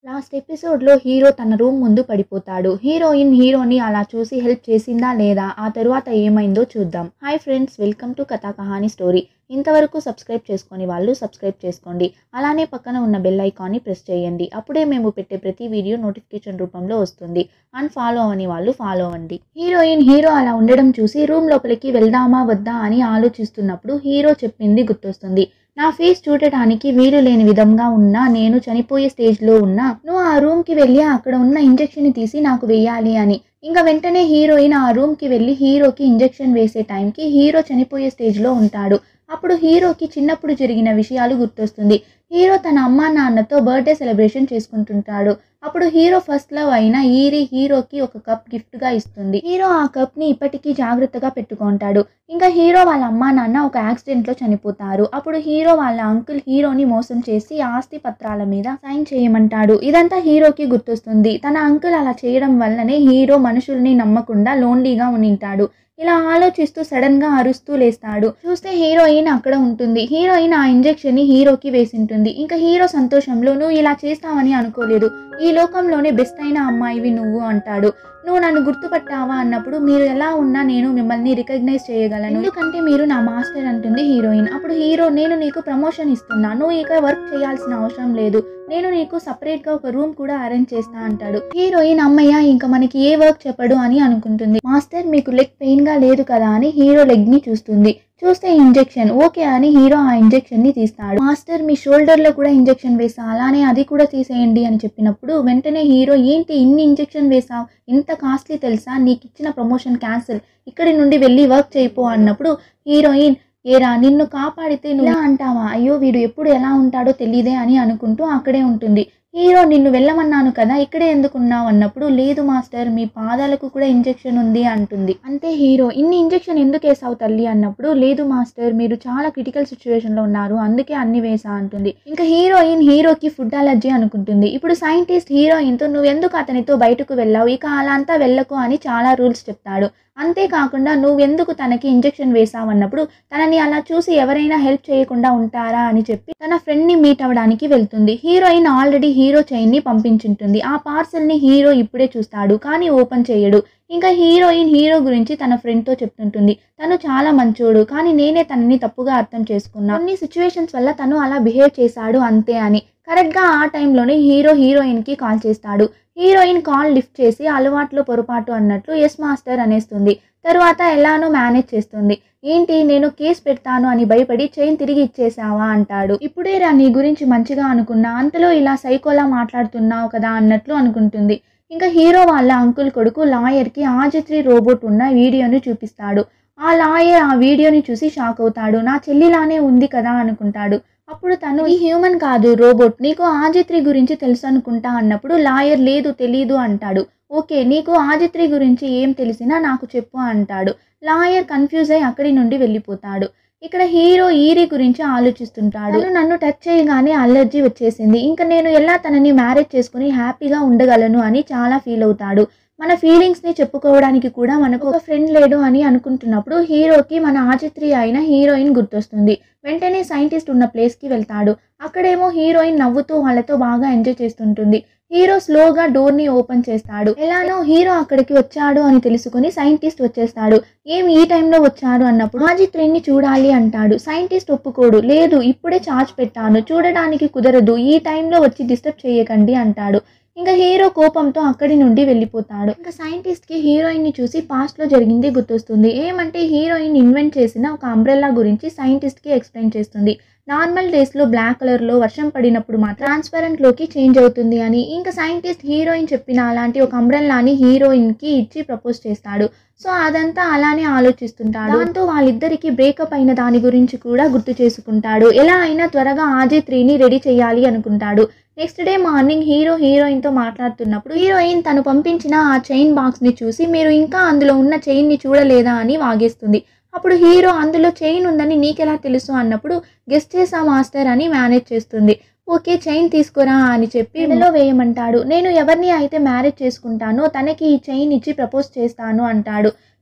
last ఎపిసోడ్లో hero తన room ముందు పడిపోతాడు హీరోయిన్ హీరోని అలా చూసి హెల్ప్ చేసిందా లేదా ఆ తరువాత ఏమైందో చూద్దాం హాయ్ ఫ్రెండ్స్ వెల్కమ్ టు కథా కహాని స్టోరీ ఇంతవరకు సబ్స్క్రైబ్ చేసుకొని వాళ్ళు సబ్స్క్రైబ్ చేసుకోండి అలానే పక్కన ఉన్న బెల్ ఐకాన్ని ప్రెస్ చేయండి అప్పుడే మేము పెట్టే ప్రతి వీడియో నోటిఫికేషన్ రూపంలో వస్తుంది అండ్ ఫాలో అవని వాళ్ళు ఫాలో అవ్వండి హీరోయిన్ హీరో అలా ఉండడం చూసి రూమ్ లోపలికి వెళ్దామా వద్దా అని ఆలోచిస్తున్నప్పుడు హీరో చెప్పింది గుర్తొస్తుంది నా ఫేస్ చూడటానికి వీలు లేని విధంగా ఉన్నా నేను చనిపోయే స్టేజ్లో ఉన్నా నువ్వు ఆ రూమ్కి వెళ్ళి అక్కడ ఉన్న ఇంజెక్షన్ తీసి నాకు వెయ్యాలి అని ఇంకా వెంటనే హీరోయిన్ ఆ రూమ్కి వెళ్ళి హీరోకి ఇంజెక్షన్ వేసే టైంకి హీరో చనిపోయే స్టేజ్లో ఉంటాడు అప్పుడు హీరోకి చిన్నప్పుడు జరిగిన విషయాలు గుర్తొస్తుంది హీరో తన అమ్మా నాన్నతో బర్త్డే సెలబ్రేషన్ చేసుకుంటుంటాడు అప్పుడు హీరో ఫస్ట్ లవ్ అయిన ఈరి హీరోకి ఒక కప్ గిఫ్ట్గా ఇస్తుంది హీరో ఆ కప్ని ఇప్పటికీ జాగ్రత్తగా పెట్టుకుంటాడు ఇంకా హీరో వాళ్ళ అమ్మా నాన్న ఒక యాక్సిడెంట్లో చనిపోతారు అప్పుడు హీరో వాళ్ళ అంకుల్ హీరోని మోసం చేసి ఆస్తి పత్రాల మీద సైన్ చేయమంటాడు ఇదంతా హీరోకి గుర్తొస్తుంది తన అంకుల్ అలా చేయడం వల్లనే హీరో మనుషుల్ని నమ్మకుండా లోన్లీగా ఉనింటాడు ఇలా ఆలోచిస్తూ సడన్ గా అరుస్తూ లేస్తాడు చూస్తే హీరోయిన్ అక్కడ ఉంటుంది హీరోయిన్ ఆ ఇంజెక్షన్ ని హీరోకి వేసింటుంది ఇంకా హీరో సంతోషంలో నువ్వు ఇలా చేస్తావని అనుకోలేదు ఈ లోకంలోనే బెస్ట్ అయిన అమ్మాయివి నువ్వు అంటాడు నువ్వు నన్ను గుర్తుపట్టావా అన్నప్పుడు మీరు ఎలా ఉన్నా నేను మిమ్మల్ని రికగ్నైజ్ చేయగలను ఎందుకంటే మీరు నా మాస్టర్ అంటుంది హీరోయిన్ అప్పుడు హీరో నేను నీకు ప్రమోషన్ ఇస్తున్నా నువ్వు ఇక వర్క్ చేయాల్సిన అవసరం లేదు నేను నీకు సపరేట్ గా ఒక రూమ్ కూడా అరేంజ్ చేస్తా అంటాడు హీరోయిన్ అమ్మయ్య ఇంకా మనకి ఏ వర్క్ చెప్పడు అని అనుకుంటుంది మాస్టర్ మీకు లెగ్ పెయిన్ గా లేదు కదా అని హీరో లెగ్ ని చూస్తుంది చూస్తే ఇంజెక్షన్ ఓకే అని హీరో ఆ ఇంజెక్షన్ ని తీస్తాడు మాస్టర్ మీ షోల్డర్ లో కూడా ఇంజెక్షన్ వేసా అలానే అది కూడా తీసేయండి అని చెప్పినప్పుడు వెంటనే హీరో ఏంటి ఇన్ని ఇంజెక్షన్ వేసావు ఇంత కాస్ట్లీ తెలుసా నీకు ఇచ్చిన ప్రమోషన్ క్యాన్సిల్ ఇక్కడి నుండి వెళ్ళి వర్క్ చేయిపో అన్నప్పుడు హీరోయిన్ ఏరా నిన్ను కాపాడితే నువ్వు ఇలా అంటావా అయ్యో వీడు ఎప్పుడు ఎలా ఉంటాడో తెలియదే అని అనుకుంటూ అక్కడే ఉంటుంది హీరో నిన్ను వెళ్ళమన్నాను కదా ఇక్కడే ఎందుకున్నావు అన్నప్పుడు లేదు మాస్టర్ మీ పాదాలకు కూడా ఇంజెక్షన్ ఉంది అంటుంది అంతే హీరో ఇన్ని ఇంజెక్షన్ ఎందుకు వేసావు తల్లి అన్నప్పుడు లేదు మాస్టర్ మీరు చాలా క్రిటికల్ సిచ్యువేషన్లో ఉన్నారు అందుకే అన్ని వేసా అంటుంది ఇంకా హీరోయిన్ హీరోకి ఫుడ్ అలర్జీ అనుకుంటుంది ఇప్పుడు సైంటిస్ట్ హీరోయిన్తో నువ్వు ఎందుకు అతనితో బయటకు వెళ్ళావు ఇక అలా అంతా వెళ్ళకు అని చాలా రూల్స్ చెప్తాడు అంతేకాకుండా నువ్వెందుకు తనకి ఇంజెక్షన్ వేసావన్నప్పుడు తనని అలా చూసి ఎవరైనా హెల్ప్ చేయకుండా ఉంటారా అని చెప్పి తన ఫ్రెండ్ని మీట్ అవ్వడానికి వెళ్తుంది హీరోయిన్ ఆల్రెడీ హీరో చైన్ని పంపించుంటుంది ఆ పార్సల్ని హీరో ఇప్పుడే చూస్తాడు కానీ ఓపెన్ చేయడు ఇంకా హీరోయిన్ హీరో గురించి తన ఫ్రెండ్తో చెప్తుంటుంది తను చాలా మంచోడు కానీ నేనే తనని తప్పుగా అర్థం చేసుకున్నా కొన్ని సిచ్యువేషన్స్ వల్ల తను అలా బిహేవ్ చేశాడు అంతే అని కరెక్ట్గా ఆ టైంలోనే హీరో హీరోయిన్కి కాల్ చేస్తాడు హీరోయిన్ కాల్ లిఫ్ట్ చేసి అలవాట్లో పొరపాటు అన్నట్లు ఎస్ మాస్టర్ అనేస్తుంది తరువాత ఎలానో మేనేజ్ చేస్తుంది ఏంటి నేను కేసు పెడతాను అని భయపడి చైన్ తిరిగి ఇచ్చేసావా అంటాడు ఇప్పుడే రా నీ గురించి మంచిగా అనుకున్నా అంతలో ఇలా సైకోలా మాట్లాడుతున్నావు కదా అన్నట్లు అనుకుంటుంది ఇంకా హీరో వాళ్ళ అంకుల్ కొడుకు లాయర్కి ఆజిత్రి రోబోట్ ఉన్న వీడియోని చూపిస్తాడు ఆ లాయర్ ఆ వీడియోని చూసి షాక్ అవుతాడు నా చెల్లిలానే ఉంది కదా అనుకుంటాడు అప్పుడు తను ఈ హ్యూమన్ కాదు రోబోట్ నీకు ఆజిత్రి గురించి తెలుసు అనుకుంటా అన్నప్పుడు లాయర్ లేదు తెలీదు అంటాడు ఓకే నీకు ఆజిత్రి గురించి ఏం తెలిసినా నాకు చెప్పు అంటాడు లాయర్ కన్ఫ్యూజ్ అయి అక్కడి నుండి వెళ్ళిపోతాడు ఇక్కడ హీరో ఈరి గురించి ఆలోచిస్తుంటాడు తను నన్ను టచ్ చేయగానే అలర్జీ వచ్చేసింది ఇంకా నేను ఎలా తనని మ్యారేజ్ చేసుకుని హ్యాపీగా ఉండగలను అని చాలా ఫీల్ అవుతాడు మన ఫీలింగ్స్ని చెప్పుకోవడానికి కూడా మనకు ఒక ఫ్రెండ్ లేడు అని అనుకుంటున్నప్పుడు హీరోకి మన ఆచిత్రి అయిన హీరోయిన్ గుర్తొస్తుంది వెంటనే సైంటిస్ట్ ఉన్న ప్లేస్కి వెళ్తాడు అక్కడేమో హీరోయిన్ నవ్వుతూ వాళ్ళతో బాగా ఎంజాయ్ చేస్తుంటుంది హీరో స్లోగా డోర్ని ఓపెన్ చేస్తాడు ఎలానో హీరో అక్కడికి వచ్చాడు అని తెలుసుకుని సైంటిస్ట్ వచ్చేస్తాడు ఏం ఈ టైంలో వచ్చారు అన్నప్పుడు ఆజిత్రిని చూడాలి అంటాడు సైంటిస్ట్ ఒప్పుకోడు లేదు ఇప్పుడే చార్జ్ పెట్టాను చూడడానికి కుదరదు ఈ టైంలో వచ్చి డిస్టర్బ్ చేయకండి అంటాడు ఇంకా హీరో కోపంతో అక్కడి నుండి వెళ్ళిపోతాడు ఇంకా సైంటిస్ట్ కి హీరోయిన్ ని చూసి పాస్ట్ లో జరిగింది గుర్తొస్తుంది ఏమంటే హీరోయిన్ ఇన్వెంట్ చేసిన ఒక అంబ్రెల్లా గురించి సైంటిస్ట్ కి ఎక్స్ప్లెయిన్ చేస్తుంది నార్మల్ డేస్ లో బ్లాక్ కలర్ లో వర్షం పడినప్పుడు మాత్రం ట్రాన్స్పరెంట్ లోకి చేంజ్ అవుతుంది అని ఇంకా సైంటిస్ట్ హీరోయిన్ చెప్పిన అలాంటి ఒక అంబ్రెల్లాని హీరోయిన్ కి ఇచ్చి ప్రపోజ్ చేస్తాడు సో అదంతా అలానే ఆలోచిస్తుంటాడు దాంతో వాళ్ళిద్దరికి బ్రేకప్ అయిన దాని గురించి కూడా గుర్తు చేసుకుంటాడు ఎలా అయినా త్వరగా ఆజే త్రీని రెడీ చేయాలి అనుకుంటాడు నెక్స్ట్ డే మార్నింగ్ హీరో హీరోయిన్తో మాట్లాడుతున్నప్పుడు హీరోయిన్ తను పంపించిన ఆ చైన్ బాక్స్ని చూసి మీరు ఇంకా అందులో ఉన్న చైన్ని చూడలేదా అని వాగేస్తుంది అప్పుడు హీరో అందులో చైన్ ఉందని నీకెలా తెలుసు అన్నప్పుడు గెస్ట్ చేసా మాస్టర్ అని మేనేజ్ చేస్తుంది ఓకే చైన్ తీసుకురా అని చెప్పి మెడలో వేయమంటాడు నేను ఎవరిని అయితే మ్యారేజ్ చేసుకుంటానో తనకి ఈ చైన్ ఇచ్చి ప్రపోజ్ చేస్తాను అంటాడు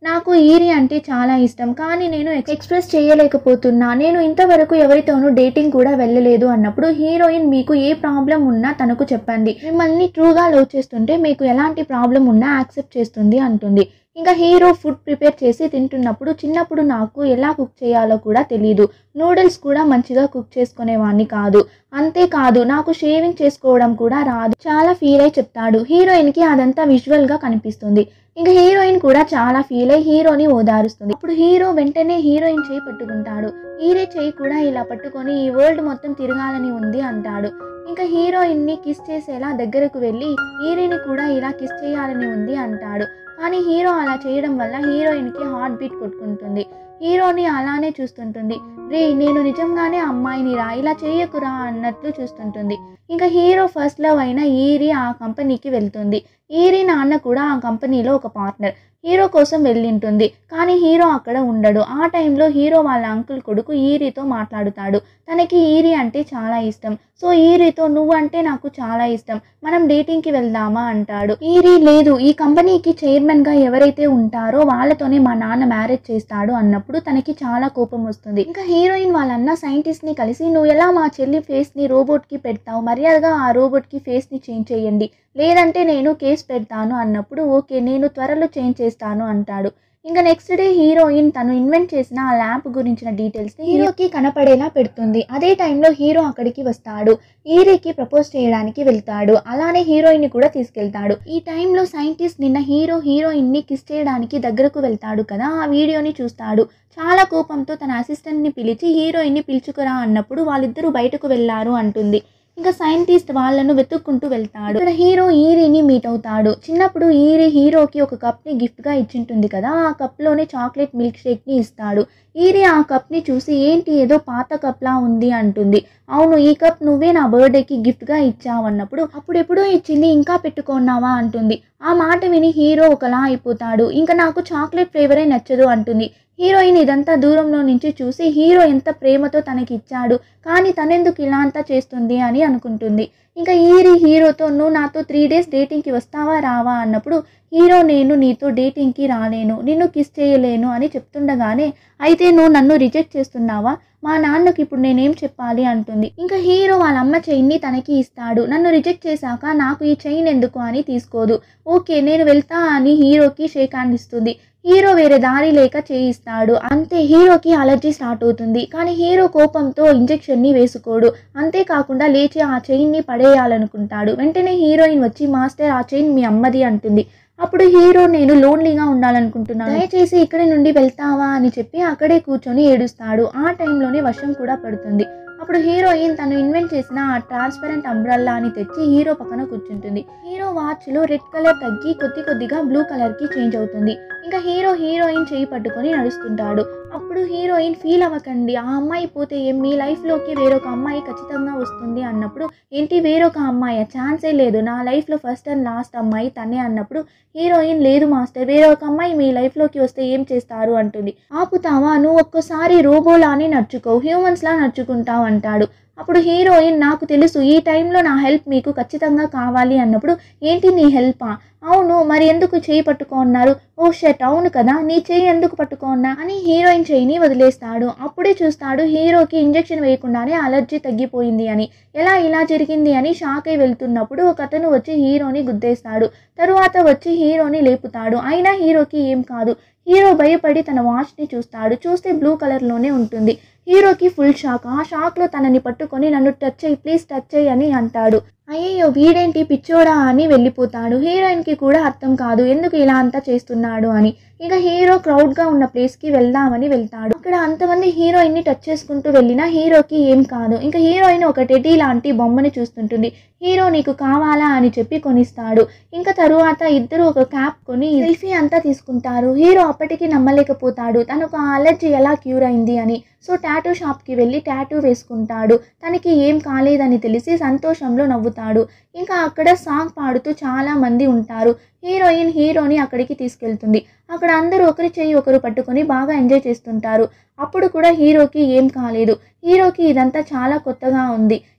నాకు ఈరి అంటే చాలా ఇష్టం కానీ నేను ఎక్స్ప్రెస్ చేయలేకపోతున్నా నేను ఇంతవరకు ఎవరితోనూ డేటింగ్ కూడా వెళ్ళలేదు అన్నప్పుడు హీరోయిన్ మీకు ఏ ప్రాబ్లం ఉన్నా తనకు చెప్పండి మిమ్మల్ని ట్రూగా లవ్ చేస్తుంటే మీకు ఎలాంటి ప్రాబ్లం ఉన్నా యాక్సెప్ట్ చేస్తుంది అంటుంది ఇంకా హీరో ఫుడ్ ప్రిపేర్ చేసి తింటున్నప్పుడు చిన్నప్పుడు నాకు ఎలా కుక్ చేయాలో కూడా తెలియదు నూడిల్స్ కూడా మంచిగా కుక్ చేసుకునేవాడిని కాదు అంతేకాదు నాకు షేవింగ్ చేసుకోవడం కూడా రాదు చాలా ఫీల్ అయి చెప్తాడు హీరోయిన్కి అదంతా విజువల్గా కనిపిస్తుంది ఇంకా హీరోయిన్ కూడా చాలా ఫీల్ అయి హీరోని ఓదారుస్తుంది ఇప్పుడు హీరో వెంటనే హీరోయిన్ చేయి పట్టుకుంటాడు హీరో చేయి కూడా ఇలా పట్టుకొని ఈ వరల్డ్ మొత్తం తిరగాలని ఉంది అంటాడు ఇంకా హీరోయిన్ ని కిస్ చేసేలా దగ్గరకు వెళ్ళి హీరోని కూడా ఇలా కిస్ చేయాలని ఉంది అంటాడు కానీ హీరో అలా చేయడం వల్ల హీరోయిన్ కి హార్ట్ బీట్ కొట్టుకుంటుంది హీరోని అలానే చూస్తుంటుంది రే నేను నిజంగానే అమ్మాయిని రా ఇలా చేయకురా అన్నట్లు చూస్తుంటుంది ఇంకా హీరో ఫస్ట్ లవ్ అయిన ఈరి ఆ కంపెనీకి వెళ్తుంది ఈరి నాన్న కూడా ఆ కంపెనీలో ఒక పార్ట్నర్ హీరో కోసం వెళ్ళింటుంది కానీ హీరో అక్కడ ఉండడు ఆ టైంలో హీరో వాళ్ళ అంకుల్ కొడుకు ఈరితో మాట్లాడుతాడు తనకి ఈరి అంటే చాలా ఇష్టం సో ఈరితో నువ్వంటే నాకు చాలా ఇష్టం మనం డేటింగ్కి వెళ్దామా అంటాడు ఈరి లేదు ఈ కంపెనీకి చైర్మన్గా ఎవరైతే ఉంటారో వాళ్ళతోనే మా నాన్న మ్యారేజ్ చేస్తాడు అన్నప్పుడు తనకి చాలా కోపం వస్తుంది ఇంకా హీరోయిన్ వాళ్ళన్న సైంటిస్ట్ని కలిసి నువ్వు ఎలా మా చెల్లి ఫేస్ని రోబోట్కి పెడతావు మర్యాదగా ఆ రోబోట్కి ఫేస్ని చేంజ్ చేయండి లేదంటే నేను కేసు పెడతాను అన్నప్పుడు ఓకే నేను త్వరలో చేంజ్ చేస్తాను అంటాడు ఇంకా నెక్స్ట్ డే హీరోయిన్ తను ఇన్వెంట్ చేసిన ఆ ల్యాంప్ గురించిన డీటెయిల్స్ ని హీరోకి కనపడేలా పెడుతుంది అదే టైంలో హీరో అక్కడికి వస్తాడు ఈరీకి ప్రపోజ్ చేయడానికి వెళ్తాడు అలానే హీరోయిన్ ని కూడా తీసుకెళ్తాడు ఈ టైంలో సైంటిస్ట్ నిన్న హీరో హీరోయిన్ ని కిస్ చేయడానికి దగ్గరకు వెళ్తాడు కదా ఆ వీడియోని చూస్తాడు చాలా కోపంతో తన అసిస్టెంట్ ని పిలిచి హీరోయిన్ ని పిలుచుకురా అన్నప్పుడు వాళ్ళిద్దరూ బయటకు వెళ్లారు అంటుంది ఇంకా సైంటిస్ట్ వాళ్ళను వెతుక్కుంటూ వెళ్తాడు ఇక్కడ హీరో ఈరీని మీట్ అవుతాడు చిన్నప్పుడు ఈరీ హీరోకి ఒక కప్ ని గిఫ్ట్ గా ఇచ్చింటుంది కదా ఆ కప్ లోనే చాక్లెట్ మిల్క్ షేక్ ని ఇస్తాడు ఈరీ ఆ కప్ ని చూసి ఏంటి ఏదో పాత కప్ లా ఉంది అంటుంది అవును ఈ కప్ నువ్వే నా బర్త్డేకి గిఫ్ట్ గా ఇచ్చావు అన్నప్పుడు అప్పుడెప్పుడో ఇచ్చింది ఇంకా పెట్టుకున్నావా అంటుంది ఆ మాట విని హీరో ఒకలా అయిపోతాడు ఇంకా నాకు చాక్లెట్ ఫ్లేవరే నచ్చదు అంటుంది హీరోయిన్ ఇదంతా దూరంలో నుంచి చూసి హీరో ఎంత ప్రేమతో తనకి ఇచ్చాడు కానీ తనెందుకు ఇలా అంతా చేస్తుంది అని అనుకుంటుంది ఇంకా ఈరి హీరోతో నువ్వు నాతో త్రీ డేస్ డేటింగ్కి వస్తావా రావా అన్నప్పుడు హీరో నేను నీతో డేటింగ్కి రాలేను నిన్ను కిస్ చేయలేను అని చెప్తుండగానే అయితే నువ్వు నన్ను రిజెక్ట్ చేస్తున్నావా మా నాన్నకి ఇప్పుడు నేనేం చెప్పాలి అంటుంది ఇంకా హీరో వాళ్ళ అమ్మ చైన్ని తనకి ఇస్తాడు నన్ను రిజెక్ట్ చేశాక నాకు ఈ చైన్ ఎందుకు అని తీసుకోదు ఓకే నేను వెళ్తా అని హీరోకి షేక్ హ్యాండ్ ఇస్తుంది హీరో వేరే దారి లేక చేయిస్తాడు అంతే హీరోకి అలర్జీ స్టార్ట్ అవుతుంది కానీ హీరో కోపంతో ఇంజెక్షన్ ని వేసుకోడు అంతేకాకుండా లేచి ఆ చైన్ ని పడేయాలనుకుంటాడు వెంటనే హీరోయిన్ వచ్చి మాస్టర్ ఆ చైన్ మీ అమ్మది అంటుంది అప్పుడు హీరో నేను లోన్లీగా ఉండాలనుకుంటున్నాను దయచేసి ఇక్కడి నుండి వెళ్తావా అని చెప్పి అక్కడే కూర్చొని ఏడుస్తాడు ఆ టైంలోనే వర్షం కూడా పడుతుంది అప్పుడు హీరోయిన్ తను ఇన్వెంట్ చేసిన ఆ ట్రాన్స్పరెంట్ అంబ్రల్లా అని తెచ్చి హీరో పక్కన కూర్చుంటుంది హీరో వాచ్ లో రెడ్ కలర్ తగ్గి కొద్ది కొద్దిగా బ్లూ కలర్ కి చేంజ్ అవుతుంది ఇంకా హీరో హీరోయిన్ చేయి పట్టుకొని నడుస్తుంటాడు అప్పుడు హీరోయిన్ ఫీల్ అవ్వకండి ఆ అమ్మాయి పోతే ఏం మీ లైఫ్లోకి వేరొక అమ్మాయి ఖచ్చితంగా వస్తుంది అన్నప్పుడు ఏంటి వేరొక అమ్మాయి ఛాన్సే లేదు నా లైఫ్లో ఫస్ట్ అండ్ లాస్ట్ అమ్మాయి తనే అన్నప్పుడు హీరోయిన్ లేదు మాస్టర్ వేరొక అమ్మాయి మీ లైఫ్లోకి వస్తే ఏం చేస్తారు అంటుంది ఆపుతావా నువ్వు ఒక్కసారి రోబోలానే నడుచుకో హ్యూమన్స్లా నడుచుకుంటావు అంటాడు అప్పుడు హీరోయిన్ నాకు తెలుసు ఈ టైంలో నా హెల్ప్ మీకు ఖచ్చితంగా కావాలి అన్నప్పుడు ఏంటి నీ హెల్పా అవును మరి ఎందుకు చేయి పట్టుకున్నారు ఓ షట్ అవును కదా నీ చేయి ఎందుకు పట్టుకున్నా అని హీరోయిన్ చేయిని వదిలేస్తాడు అప్పుడే చూస్తాడు హీరోకి ఇంజెక్షన్ వేయకుండానే అలర్జీ తగ్గిపోయింది అని ఎలా ఇలా జరిగింది అని షాక్ అయి వెళ్తున్నప్పుడు ఒక అతను వచ్చి హీరోని గుద్దేస్తాడు తరువాత వచ్చి హీరోని లేపుతాడు అయినా హీరోకి ఏం కాదు హీరో భయపడి తన వాచ్ని చూస్తాడు చూస్తే బ్లూ కలర్లోనే ఉంటుంది హీరోకి ఫుల్ షాక్ ఆ షాక్లో తనని పట్టుకొని నన్ను టచ్ చేయి ప్లీజ్ టచ్ చేయి అని అంటాడు అయ్యో వీడేంటి పిచ్చోడా అని వెళ్ళిపోతాడు హీరోయిన్కి కూడా అర్థం కాదు ఎందుకు ఇలా అంతా చేస్తున్నాడు అని ఇక హీరో క్రౌడ్గా ఉన్న ప్లేస్కి వెళ్దామని వెళ్తాడు అక్కడ అంతమంది హీరోయిన్ని టచ్ చేసుకుంటూ వెళ్ళినా హీరోకి ఏం కాదు ఇంకా హీరోయిన్ ఒక టెడ్డీ లాంటి బొమ్మని చూస్తుంటుంది హీరో నీకు కావాలా అని చెప్పి కొనిస్తాడు ఇంకా తరువాత ఇద్దరు ఒక క్యాప్ కొని సెల్ఫీ అంతా తీసుకుంటారు హీరో అప్పటికి నమ్మలేకపోతాడు తనకు ఆ అలర్జీ ఎలా క్యూర్ అయింది అని సో టాటూ షాప్కి వెళ్ళి టాటూ వేసుకుంటాడు తనకి ఏం కాలేదని తెలిసి సంతోషంలో నవ్వుతాడు ఇంకా అక్కడ సాంగ్ పాడుతూ చాలా మంది ఉంటారు హీరోయిన్ హీరోని అక్కడికి తీసుకెళ్తుంది అక్కడ అందరూ ఒకరి చెయ్యి ఒకరు పట్టుకొని బాగా ఎంజాయ్ చేస్తుంటారు అప్పుడు కూడా హీరోకి ఏం కాలేదు హీరోకి ఇదంతా చాలా కొత్తగా ఉంది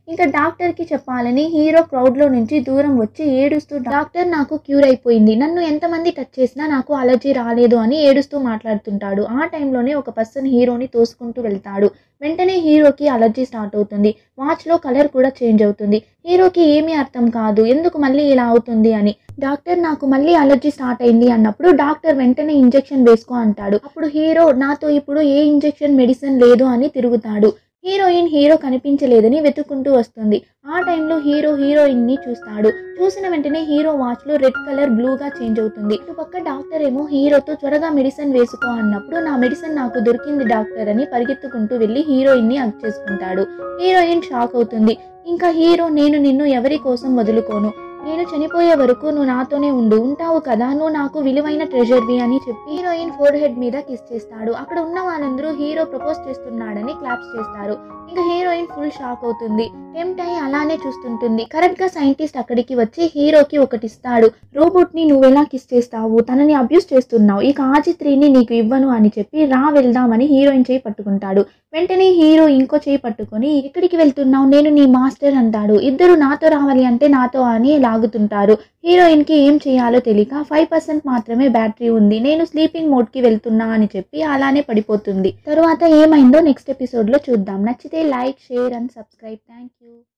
ఇంకా డాక్టర్ కి చెప్పాలని హీరో క్రౌడ్ లో నుంచి దూరం వచ్చి ఏడుస్తూ డాక్టర్ నాకు క్యూర్ అయిపోయింది నన్ను ఎంతమంది టచ్ చేసినా నాకు అలర్జీ రాలేదు అని ఏడుస్తూ మాట్లాడుతుంటాడు ఆ టైంలోనే ఒక పర్సన్ హీరోని తోసుకుంటూ వెళ్తాడు వెంటనే హీరోకి అలర్జీ స్టార్ట్ అవుతుంది వాచ్లో కలర్ కూడా చేంజ్ అవుతుంది హీరోకి ఏమీ అర్థం కాదు ఎందుకు మళ్ళీ ఇలా అవుతుంది అని డాక్టర్ నాకు మళ్ళీ అలర్జీ స్టార్ట్ అయింది అన్నప్పుడు డాక్టర్ వెంటనే ఇంజెక్షన్ వేసుకో అంటాడు అప్పుడు హీరో నాతో ఇప్పుడు ఏ ఇంజెక్షన్ మెడిసిన్ లేదు అని తిరుగుతాడు హీరోయిన్ హీరో కనిపించలేదని వెతుక్కుంటూ వస్తుంది ఆ టైంలో హీరో హీరోయిన్ ని చూస్తాడు చూసిన వెంటనే హీరో వాచ్ లో రెడ్ కలర్ బ్లూగా చేంజ్ అవుతుంది ఇటుపక్క డాక్టర్ ఏమో హీరోతో త్వరగా మెడిసిన్ వేసుకో అన్నప్పుడు నా మెడిసిన్ నాకు దొరికింది డాక్టర్ అని పరిగెత్తుకుంటూ వెళ్ళి హీరోయిన్ ని హగ్ చేసుకుంటాడు హీరోయిన్ షాక్ అవుతుంది ఇంకా హీరో నేను నిన్ను ఎవరి కోసం వదులుకోను నేను చనిపోయే వరకు నువ్వు నాతోనే ఉండు ఉంటావు కదా నువ్వు నాకు విలువైన ట్రెజర్వి అని చెప్పి హీరోయిన్ ఫోర్ హెడ్ మీద కిస్ చేస్తాడు అక్కడ ఉన్న వాళ్ళందరూ హీరో ప్రపోజ్ చేస్తున్నాడని క్లాప్స్ చేస్తారు ఇంకా హీరోయిన్ ఫుల్ షాక్ అవుతుంది టెంప్ట్ అయి అలానే చూస్తుంటుంది కరెక్ట్ గా సైంటిస్ట్ అక్కడికి వచ్చి హీరోకి ఒకటి ఇస్తాడు రోబోట్ ని నువ్వెలా కిస్ చేస్తావు తనని అబ్యూస్ చేస్తున్నావు ఇక ఆజిత్రిని నీకు ఇవ్వను అని చెప్పి రా వెళ్దామని హీరోయిన్ చేయి పట్టుకుంటాడు వెంటనే హీరో ఇంకో చేయి పట్టుకొని ఎక్కడికి వెళ్తున్నావు నేను నీ మాస్టర్ అంటాడు ఇద్దరు నాతో రావాలి అంటే నాతో అని లాగుతుంటారు హీరోయిన్ కి ఏం చేయాలో తెలియక ఫైవ్ పర్సెంట్ మాత్రమే బ్యాటరీ ఉంది నేను స్లీపింగ్ మోడ్ కి వెళ్తున్నా అని చెప్పి అలానే పడిపోతుంది తరువాత ఏమైందో నెక్స్ట్ ఎపిసోడ్ లో చూద్దాం నచ్చితే like share and subscribe thank you